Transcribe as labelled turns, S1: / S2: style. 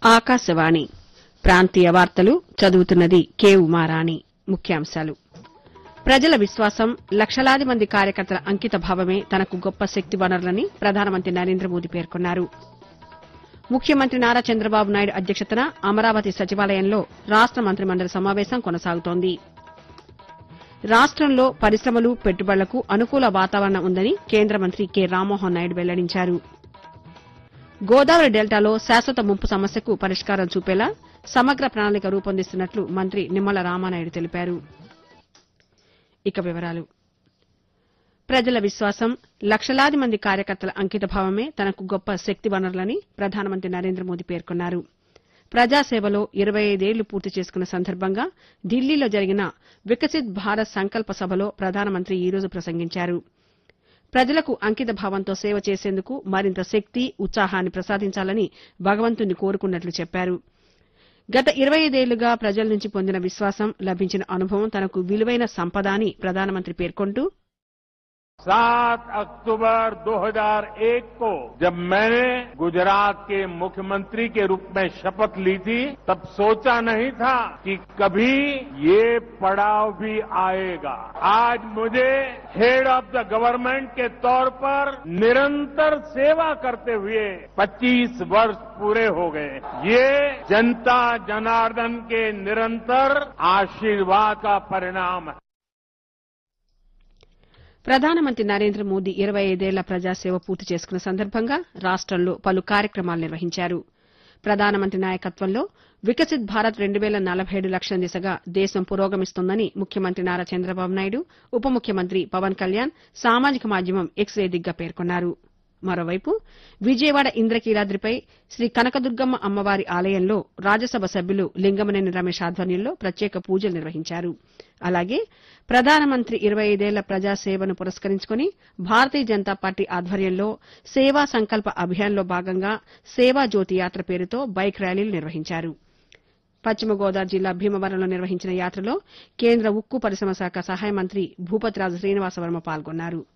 S1: ఆకాశవాణి ప్రాంతీయ వార్తలు చదువుతున్నది కె ఉమారాణి ముఖ్యాంశాలు ప్రజల విశ్వాసం లక్షలాది మంది కార్యకర్తల అంకిత భావమే తనకు గొప్ప శక్తి వనరులని ప్రధానమంత్రి నరేంద్ర మోదీ పేర్కొన్నారు ముఖ్యమంత్రి నారా చంద్రబాబు నాయుడు అధ్యక్షతన అమరావతి సచివాలయంలో రాష్ట మంత్రిమండలి సమావేశం కొనసాగుతోంది రాష్టంలో పరిశ్రమలు పెట్టుబడులకు అనుకూల వాతావరణం ఉందని కేంద్ర మంత్రి కె రామ్మోహన్ నాయుడు వెల్లడించారు గోదావరి డెల్టాలో శాశ్వత ముంపు సమస్యకు పరిష్కారం చూపేలా సమగ్ర ప్రణాళిక రూపొందిస్తున్నట్లు మంత్రి నిమ్మల రామానాయుడు తెలిపారు ఇక వివరాలు ప్రజల విశ్వాసం లక్షలాది మంది కార్యకర్తల అంకితభావమే తనకు గొప్ప శక్తి వనరులని ప్రధానమంత్రి నరేంద్ర మోదీ పేర్కొన్నారు ప్రజాసేవలో ఇరవై ఐదేళ్లు పూర్తి చేసుకున్న సందర్భంగా ఢిల్లీలో జరిగిన వికసిత్ భారత్ సంకల్ప సభలో ప్రధానమంత్రి ఈ రోజు ప్రసంగించారు ప్రజలకు అంకిత భావంతో సేవ చేసేందుకు మరింత శక్తి ఉత్సాహాన్ని ప్రసాదించాలని భగవంతుణ్ణి కోరుకున్నట్లు చెప్పారు గత ఇరవై ఐదేళ్లుగా ప్రజల నుంచి పొందిన విశ్వాసం లభించిన అనుభవం తనకు విలువైన సంపద అని ప్రధానమంత్రి పేర్కొంటూ
S2: सात अक्टूबर 2001 को जब मैंने गुजरात के मुख्यमंत्री के रूप में शपथ ली थी तब सोचा नहीं था कि कभी ये पड़ाव भी आएगा आज मुझे हेड ऑफ द गवर्नमेंट के तौर पर निरंतर सेवा करते हुए 25 वर्ष पूरे हो गए ये जनता जनार्दन के निरंतर आशीर्वाद का परिणाम है
S1: ప్రధానమంత్రి నరేంద్ర మోదీ ఇరవై ఐదేళ్ల ప్రజాసేవ పూర్తి చేసుకున్న సందర్భంగా రాష్టంలో పలు కార్యక్రమాలు నిర్వహించారు ప్రధానమంత్రి నాయకత్వంలో వికసిత్ భారత్ రెండు వేల నలభై ఏడు లక్ష్యం దిశగా దేశం పురోగమిస్తోందని ముఖ్యమంత్రి నారా చంద్రబాబు నాయుడు ఉప ముఖ్యమంత్రి పవన్ కళ్యాణ్ సామాజిక మాధ్యమం ఎక్స్ వేదికగా పేర్కొన్నారు మరోవైపు విజయవాడ ఇంద్రకీలాద్రిపై శ్రీ కనకదుర్గమ్మ అమ్మవారి ఆలయంలో రాజ్యసభ సభ్యులు లింగమనేని రమేష్ ఆధ్వర్యంలో ప్రత్యేక పూజలు నిర్వహించారు అలాగే ప్రధానమంత్రి ఇరవై ఐదేళ్ల ప్రజాసేవను పురస్కరించుకుని భారతీయ జనతా పార్టీ ఆధ్వర్యంలో సేవా సంకల్ప అభియాన్లో భాగంగా సేవా జ్యోతి యాత్ర పేరుతో బైక్ ర్యాలీలు నిర్వహించారు పశ్చిమ గోదావరి జిల్లా భీమవరంలో నిర్వహించిన యాత్రలో కేంద్ర ఉక్కు పరిశ్రమ శాఖ సహాయ మంత్రి భూపతిరాజు శ్రీనివాసవర్మ పాల్గొన్నారు